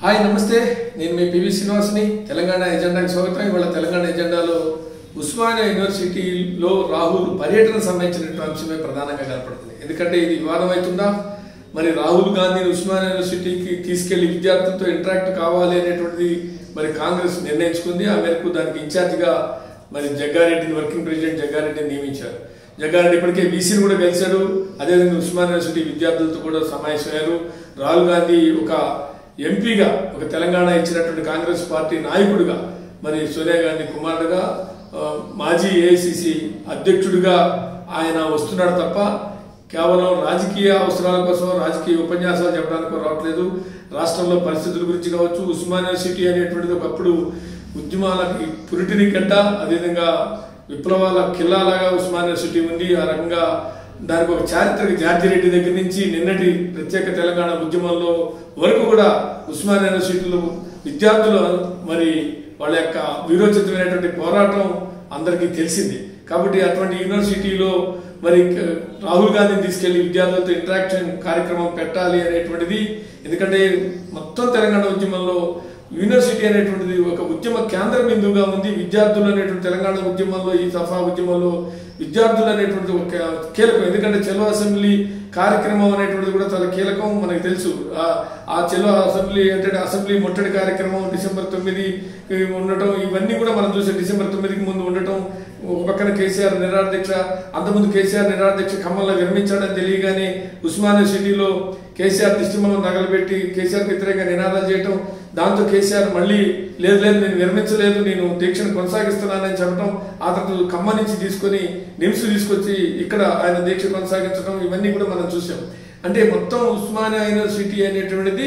hi నమస్తే నేను మీ PV శ్రీనివాస్ని Telangana ఎజెండాకి స్వాగతం ఇవాళ తెలంగాణ ఎజెండాలో ఉస్మానియా యూనివర్సిటీలో రాహుల్ పర్యటన సంబంధించినటువంటి అంశమే ప్రధానంగా కనపడుతుంది ఎందుకంటే ఇది వివాదం అవుతుందా మరి రాహుల్ గాంధీని ఉస్మానియా యూనివర్సిటీకి తీసుకెళ్లి విద్యార్థులతో ఇంటరాక్ట్ కావాలి అనేటువంటిది మరి కాంగ్రెస్ నిర్ణయించుకుంది ఆ మేరకు దానికి ఇన్ఛార్జిగా మరి జగ్గారెడ్డిని వర్కింగ్ ప్రెసిడెంట్ జగ్గారెడ్డిని నియమించారు జగ్గారెడ్డి ఇప్పటికే బీసీని కూడా కలిశారు అదేవిధంగా ఉస్మాన్ యూనివర్సిటీ విద్యార్థులతో కూడా సమావేశమయ్యారు రాహుల్ గాంధీ ఒక ఎంపీగా ఒక తెలంగాణ ఇచ్చినటువంటి కాంగ్రెస్ పార్టీ నాయకుడిగా మరి సోనియా గాంధీ కుమారుడుగా ఆ, మాజీ ఏఐసిసి అధ్యక్షుడిగా ఆయన వస్తున్నాడు తప్ప కేవలం రాజకీయ అవసరాల కోసం రాజకీయ ఉపన్యాసాలు చెప్పడానికి రావట్లేదు రాష్ట్రంలో పరిస్థితుల గురించి కావచ్చు ఉస్మాన్ యూనివర్సిటీ అనేటువంటిది ఒకప్పుడు ఉద్యమాలకి పురిటిని గడ్డ అదేవిధంగా విప్లవాల కిల్లాలాగా ఉస్మాన్ యూనివర్సిటీ ఉంది ఆ రకంగా దానికి ఒక చారిత్రక జార్జి రెడ్డి దగ్గర నుంచి నిన్నటి ప్రత్యేక తెలంగాణ ఉద్యమంలో వరకు కూడా ఉస్మాన్ యూనివర్సిటీలో విద్యార్థులు మరి వాళ్ళ యొక్క వీరోచితమైనటువంటి పోరాటం అందరికీ తెలిసింది కాబట్టి అటువంటి యూనివర్సిటీలో మరి క- రాహుల్ గాంధీని తీసుకెళ్లి విద్యార్థులతో ఇంటరాక్షన్ కార్యక్రమం పెట్టాలి అనేటువంటిది ఎందుకంటే మొత్తం తెలంగాణ ఉద్యమంలో యూనివర్సిటీ అనేటువంటిది ఒక ఉద్యమ కేంద్ర బిందువుగా ఉంది విద్యార్థులు అనేటువంటి తెలంగాణ ఉద్యమంలో ఈ సఫా ఉద్యమంలో విద్యార్థులు అనేటువంటి ఒక కీలకం ఎందుకంటే చెలో అసెంబ్లీ కార్యక్రమం అనేటువంటిది కూడా చాలా కీలకం మనకు తెలుసు ఆ- ఆ చెలో అసెంబ్లీ అంటే అసెంబ్లీ ముట్టడి కార్యక్రమం డిసెంబర్ తొమ్మిది ఈ ఉండటం ఇవన్నీ కూడా మనం చూసాం డిసెంబర్ తొమ్మిదికి ముందు ఉండటం ఒక పక్కన కేసీఆర్ నిరాధ్యక్ష అంతకుముందు కేసీఆర్ నిరాధ్యక్ష ఖమ్మంలో విరమించాడని తెలియగానే ఉస్మాన్ యూనివర్సిటీలో కేసీఆర్ దిష్టిమలం తగలబెట్టి కేసీఆర్ వ్యతిరేకంగా నినాదాలు చేయటం దాంతో కేసీఆర్ మళ్ళీ లేదు లేదు నేను విరమించలేదు నేను దీక్షను కొనసాగిస్తున్నానని చెప్పడం ఆ తర్వాత ఖమ్మం నుంచి తీసుకొని నిమ్స్ తీసుకొచ్చి ఇక్కడ ఆయన దీక్ష కొనసాగించడం ఇవన్నీ కూడా మనం చూసాం అంటే మొత్తం ఉస్మానియా యూనివర్సిటీ అనేటువంటిది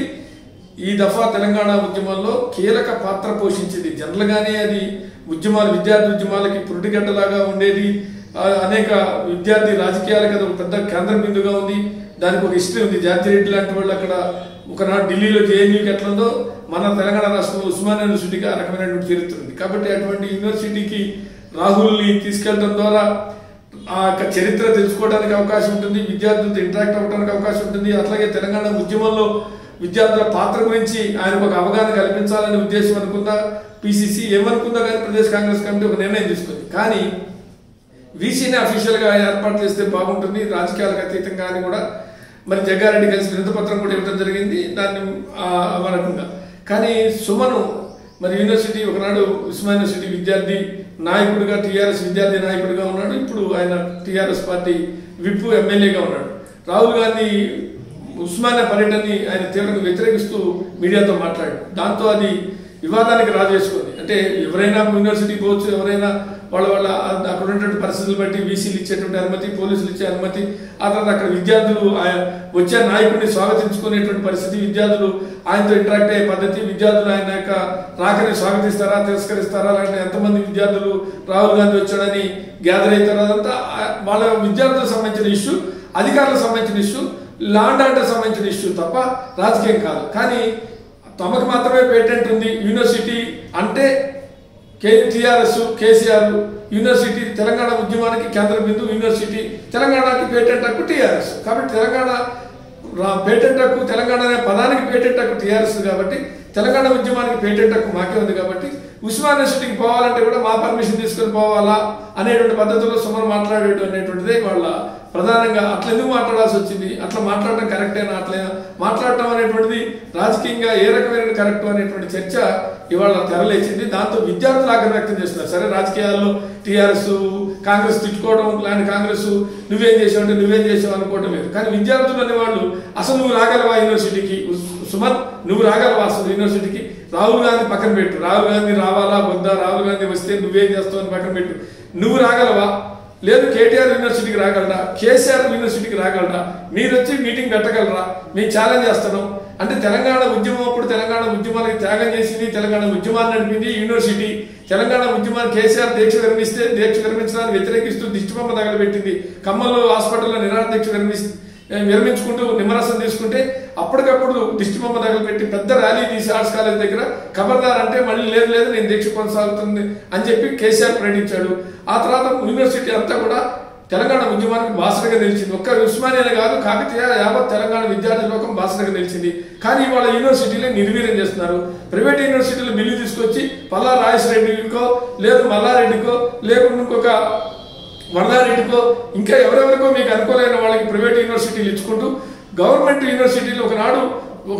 ఈ దఫా తెలంగాణ ఉద్యమంలో కీలక పాత్ర పోషించింది జనరల్గానే అది ఉద్యమాలు విద్యార్థి ఉద్యమాలకి పురుటిగడ్డలాగా ఉండేది ఆ, అనేక విద్యార్థి రాజకీయాలకు అది ఒక పెద్ద కేంద్ర బిందుగా ఉంది దానికి ఒక హిస్టరీ ఉంది జాతి రెడ్డి లాంటి వాళ్ళు అక్కడ ఒకనాడు ఢిల్లీలో జేఎన్యూకి ఎట్లా ఉందో మన తెలంగాణ రాష్ట్రంలో ఉస్మానియా యూనివర్సిటీకి ఆ రకమైనటువంటి చరిత్ర ఉంది కాబట్టి అటువంటి యూనివర్సిటీకి రాహుల్ని తీసుకెళ్ళడం ద్వారా ఆ యొక్క చరిత్ర తెలుసుకోవడానికి అవకాశం ఉంటుంది విద్యార్థులతో ఇంటరాక్ట్ అవ్వడానికి అవకాశం ఉంటుంది అట్లాగే తెలంగాణ ఉద్యమంలో విద్యార్థుల పాత్ర గురించి ఆయనకు ఒక అవగాహన కల్పించాలనే ఉద్దేశం అనుకుందా పిసిసి ఏమనుకుందా కానీ ప్రదేశ్ కాంగ్రెస్ కమిటీ ఒక నిర్ణయం తీసుకుంది కానీ వీసీని అఫీషియల్గా ఏర్పాటు చేస్తే బాగుంటుంది రాజకీయాలకు అతీతంగా అని కూడా మరి జగ్గారెడ్డి కలిసి వినతిపత్రం కూడా ఇవ్వడం జరిగింది దాన్ని ఆ, ఆ రకంగా కానీ సుమను మరి యూనివర్సిటీ ఒకనాడు ఉస్మాన్ యూనివర్సిటీ విద్యార్థి నాయకుడిగా టీఆర్ఎస్ విద్యార్థి నాయకుడిగా ఉన్నాడు ఇప్పుడు ఆయన టీఆర్ఎస్ పార్టీ విప్ ఎమ్మెల్యేగా ఉన్నాడు రాహుల్ గాంధీ ఉస్మానియా పర్యటనని ఆయన తీవ్రంగా వ్యతిరేకిస్తూ మీడియాతో మాట్లాడాడు దాంతో అది వివాదానికి రాజేసుకుంది అంటే ఎవరైనా యూనివర్సిటీ పోవచ్చు ఎవరైనా వాళ్ళ వాళ్ళ అక్కడ ఉన్నటువంటి పరిస్థితులు బట్టి వీసీలు ఇచ్చేటువంటి అనుమతి పోలీసులు ఇచ్చే అనుమతి ఆ తర్వాత అక్కడ విద్యార్థులు ఆయన వచ్చే నాయకుడిని స్వాగతించుకునేటువంటి పరిస్థితి విద్యార్థులు ఆయనతో ఇంటరాక్ట్ అయ్యే పద్ధతి విద్యార్థులు ఆయన యొక్క రాకని స్వాగతిస్తారా తిరస్కరిస్తారా అలాంటి ఎంతమంది విద్యార్థులు రాహుల్ గాంధీ వచ్చాడని గ్యాదర్ అవుతారు అదంతా ఆ- వాళ్ళ విద్యార్థులకు సంబంధించిన ఇష్యూ అధికారులకు సంబంధించిన ఇష్యూ లాండ్ ఆర్డర్ సంబంధించిన ఇష్యూ తప్ప రాజకీయం కాదు కానీ తమకు మాత్రమే పేటెంట్ ఉంది యూనివర్సిటీ అంటే K TRS KCR university Telangana ఉద్యమానికి కేంద్ర బిందువు యూనివర్సిటీ తెలంగాణకి పేటెంట్ హక్కు టీఆర్ఎస్ కాబట్టి తెలంగాణ రా- పేటెంట్ హక్కు తెలంగాణ అనే పదానికి పేటెంట్ హక్కు టీఆర్ఎస్ కాబట్టి తెలంగాణ ఉద్యమానికి పేటెంట్ హక్కు మాకే ఉంది కాబట్టి ఉస్మాన్ యూనివర్సిటీకి పోవాలంటే కూడా మా పర్మిషన్ తీసుకొని పోవాలా అనేటువంటి పద్ధతిలో సుమన్ మాట్లాడేటు అనేటువంటిదే వాళ్ళ ప్రధానంగా అట్లా ఎందుకు మాట్లాడాల్సి వచ్చింది అట్లా మాట్లాడడం కరెక్టేనా అట్లా మాట్లాడటం అనేటువంటిది రాజకీయంగా ఏ రకమైన కరెక్ట్ అనేటువంటి చర్చ ఇవాళ తెరలేచింది దాంతో విద్యార్థులు ఆగ్రహం వ్యక్తం చేస్తున్నారు సరే రాజకీయాల్లో టీఆర్ఎస్ కాంగ్రెస్ తిట్టుకోవడం లాంటి కాంగ్రెస్ నువ్వేం చేసావు అంటే నువ్వేం చేసావు అనుకోవడం లేదు కానీ విద్యార్థులు అనేవాళ్ళు అసలు నువ్వు రాగలవా యూనివర్సిటీకి ఉస్- సుమన్ నువ్వు రాగలవా అసలు యూనివర్సిటీకి రాహుల్ గాంధీ పక్కన పెట్టు రాహుల్ గాంధీ రావాలా వద్దా రాహుల్ గాంధీ వస్తే నువ్వేం చేస్తావు అని పక్కన పెట్టు నువ్వు రాగలవా లేదు కేటీఆర్ యూనివర్సిటీకి రాగలరా కేసీఆర్ యూనివర్సిటీకి రాగలరా మీరు వచ్చి మీటింగ్ పెట్టగలరా మేము ఛాలెంజ్ చేస్తున్నాం అంటే తెలంగాణ ఉద్యమం అప్పుడు తెలంగాణ ఉద్యమానికి త్యాగం చేసింది తెలంగాణ ఉద్యమాన్ని నడిపింది యూనివర్సిటీ తెలంగాణ ఉద్యమాన్ని కేసీఆర్ దీక్ష విరమిస్తే దీక్ష విరమించడానికి వ్యతిరేకిస్తూ దిష్టిబొమ్మ తగలబెట్టింది ఖమ్మంలో హాస్పిటల్లో నిరాదీక్ష విరమిస్తే విరమించుకుంటూ నిమ్మరసం తీసుకుంటే అప్పటికప్పుడు దిష్టి బొమ్మ తగలబెట్టి పెద్ద ర్యాలీ తీసి ఆర్ట్స్ కాలేజ్ దగ్గర ఖబర్దార్ అంటే మళ్ళీ లేదు లేదు నేను దీక్ష కొనసాగుతుంది అని చెప్పి కేసీఆర్ ప్రకటించాడు ఆ తర్వాత యూనివర్సిటీ అంతా కూడా తెలంగాణ ఉద్యమానికి బాసటగా నిలిచింది ఒక్క ఉస్మానియానే కాదు కాకతీయ యావత్ తెలంగాణ విద్యార్థి లోకం బాసటగా నిలిచింది కానీ ఇవాళ యూనివర్సిటీలే నిర్వీర్యం చేస్తున్నారు ప్రైవేట్ యూనివర్సిటీలు బిల్లు తీసుకొచ్చి పల్లా రాజేశ్వరెడ్డికో లేదు మల్లారెడ్డికో లేకుండా ఇంకొక వరదారెడ్డికో ఇంకా ఎవరెవరికో మీకు అనుకూలమైన వాళ్ళకి ప్రైవేట్ యూనివర్సిటీలు ఇచ్చుకుంటూ గవర్నమెంట్ యూనివర్సిటీలు ఒకనాడు ఒక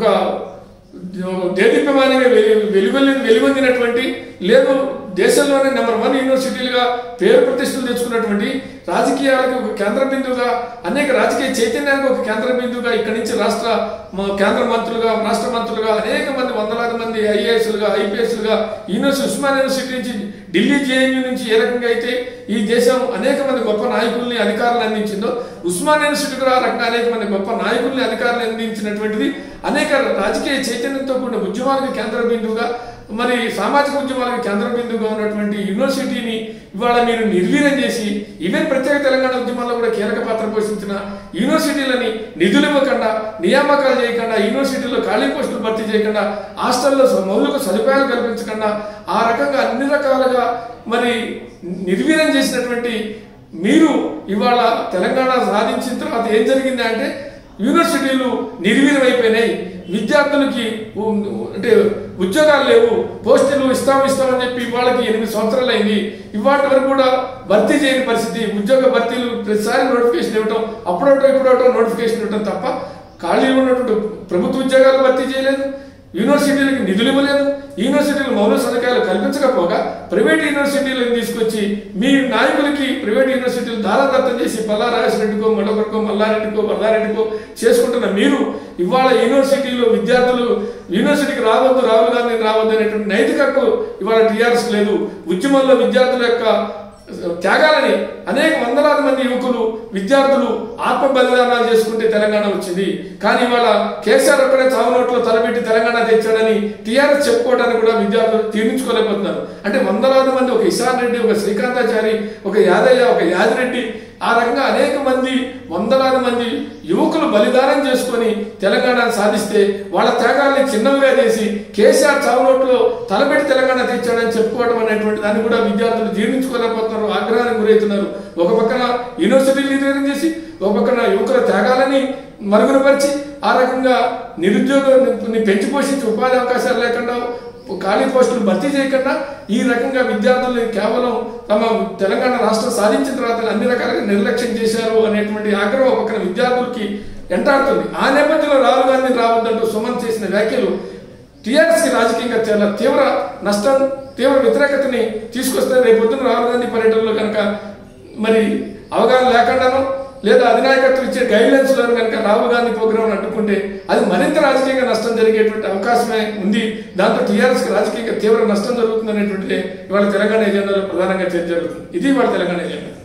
దేదీప్యమానంగా వెలువెల్లి వెలువొందినటువంటి లేదు దేశంలోనే నెంబర్ వన్ యూనివర్సిటీలుగా పేరు ప్రతిష్టలు తెచ్చుకున్నటువంటి రాజకీయాలకు ఒక కేంద్ర బిందువుగా అనేక రాజకీయ చైతన్యానికి ఒక కేంద్ర బిందువుగా ఇక్కడి నుంచి రాష్ట్ర మ- కేంద్ర మంత్రులుగా రాష్ట్ర మంత్రులుగా అనేక మంది వందలాది మంది ఐఏఎస్లుగా ఐపీఎస్లుగా యూనివర్సిటీ ఉస్మాన్ యూనివర్సిటీ నుంచి ఢిల్లీ జేఎన్యూ నుంచి ఏ రకంగా అయితే ఈ దేశం అనేక మంది గొప్ప నాయకుల్ని అధికారులు అందించిందో ఉస్మాన్ యూనివర్సిటీ కూడా ఆ రకంగా అనేక మంది గొప్ప నాయకుల్ని అధికారులు అందించినటువంటిది అనేక రాజకీయ చైతన్యంతో కూడిన ఉద్యమాలకు కేంద్ర బిందువుగా మరి సామాజిక ఉద్యమాలకు కేంద్ర బిందువుగా ఉన్నటువంటి యూనివర్సిటీని ఇవాళ మీరు నిర్వీర్యం చేసి ఈవెన్ ప్రత్యేక తెలంగాణ ఉద్యమాల్లో కూడా కీలక పాత్ర పోషించిన యూనివర్సిటీలని నిధులు ఇవ్వకుండా నియామకాలు చేయకుండా యూనివర్సిటీలో ఖాళీ పోస్టులు భర్తీ చేయకుండా హాస్టల్లో స- మౌలిక సదుపాయాలు కల్పించకుండా ఆ రకంగా అన్ని రకాలుగా మరి నిర్వీర్యం చేసినటువంటి మీరు ఇవాళ తెలంగాణ సాధించిన తర్వాత ఏం జరిగింది అంటే యూనివర్సిటీలు నిర్వీర్యం అయిపోయినాయి విద్యార్థులకి ఉ- అంటే ఉద్యోగాలు లేవు పోస్టులు ఇస్తాం ఇస్తామని చెప్పి వాళ్ళకి ఎనిమిది సంవత్సరాలు అయింది ఇవాటి వరకు కూడా భర్తీ చేయని పరిస్థితి ఉద్యోగ భర్తీలు ప్రతిసారి నోటిఫికేషన్ ఇవ్వటం అప్పుడోటో ఇప్పుడోటో నోటిఫికేషన్ ఇవ్వటం తప్ప ఖాళీ ఉన్నటువంటి ప్రభుత్వ ఉద్యోగాలు భర్తీ చేయలేదు యూనివర్సిటీలకు నిధులు ఇవ్వలేదు యూనివర్సిటీలు మౌలిక సదుపాయాలు కల్పించకపోగా ప్రైవేట్ యూనివర్సిటీలను తీసుకొచ్చి మీ నాయకులకి ప్రైవేట్ యూనివర్సిటీలు దారాదత్తం చేసి పల్లా రాజరెడ్డికో మళ్ళొకరికో మల్లారెడ్డికో వల్లారెడ్డికో చేసుకుంటున్న మీరు ఇవాళ యూనివర్సిటీలో విద్యార్థులు యూనివర్సిటీకి రావద్దు రాహుల్ గాంధీ రావద్దు అనేటువంటి నైతిక హక్కు ఇవాళ టీఆర్ఎస్ లేదు ఉద్యమంలో విద్యార్థుల యొక్క త్యాగాలని అనేక వందలాది మంది యువకులు విద్యార్థులు ఆత్మ బలిదానాలు చేసుకుంటే తెలంగాణ వచ్చింది కానీ ఇవాళ కేసీఆర్ ఒక్కడే చావు నోట్లో తలపెట్టి తెలంగాణ తెచ్చాడని టీఆర్ఎస్ చెప్పుకోవడానికి కూడా విద్యార్థులు తీర్చుకోలేకపోతున్నారు అంటే వందలాది మంది ఒక ఇషాన్ రెడ్డి ఒక శ్రీకాంతాచారి ఒక యాదయ్య ఒక యాదిరెడ్డి ఆ రకంగా అనేక మంది వందలాది మంది యువకులు బలిదానం చేసుకొని తెలంగాణ సాధిస్తే వాళ్ళ త్యాగాల్ని చిన్నవిగా చేసి కేసీఆర్ చావునోట్లో తలపెట్టి తెలంగాణ తెచ్చాడని చెప్పుకోవడం అనేటువంటి దాన్ని కూడా విద్యార్థులు జీర్ణించుకోలేకపోతున్నారు ఆగ్రహానికి గురవుతున్నారు ఒక పక్కన యూనివర్సిటీలు నిర్వహణ చేసి ఒక పక్కన యువకుల త్యాగాలని మరుగునపరిచి ఆ రకంగా నిరుద్యోగాన్ని పెంచి పోషించి ఉపాధి అవకాశాలు లేకుండా ఖాళీ పోస్టులు భర్తీ చేయకుండా ఈ రకంగా విద్యార్థుల్ని కేవలం తమ తెలంగాణ రాష్ట్రం సాధించిన తర్వాత అన్ని రకాలుగా నిర్లక్ష్యం చేశారు అనేటువంటి ఆగ్రహం ఒక పక్కన విద్యార్థులకి ఎంటాడుతుంది ఆ నేపథ్యంలో రాహుల్ గాంధీ రావద్దంటూ సుమన్ చేసిన వ్యాఖ్యలు టీఆర్ఎస్ కి రాజకీయంగా చాలా తీవ్ర నష్టం తీవ్ర వ్యతిరేకతని తీసుకొస్తే రేపు పొద్దున రాహుల్ గాంధీ పర్యటనలో కనుక మరి అవగాహన లేకుండానో లేదా అధినాయకత్వం ఇచ్చే గైడ్లైన్స్ లో కనుక రాహుల్ గాంధీ ప్రోగ్రామ్ అడ్డుకుంటే అది మరింత రాజకీయంగా నష్టం జరిగేటువంటి అవకాశమే ఉంది దాంతో టీఆర్ఎస్ కి రాజకీయంగా తీవ్ర నష్టం జరుగుతుంది అనేటువంటి ఇవాళ తెలంగాణ ఎజెండాలో ప్రధానంగా చర్చ జరుగుతుంది ఇది ఇవాళ తెలంగాణ ఎజెండా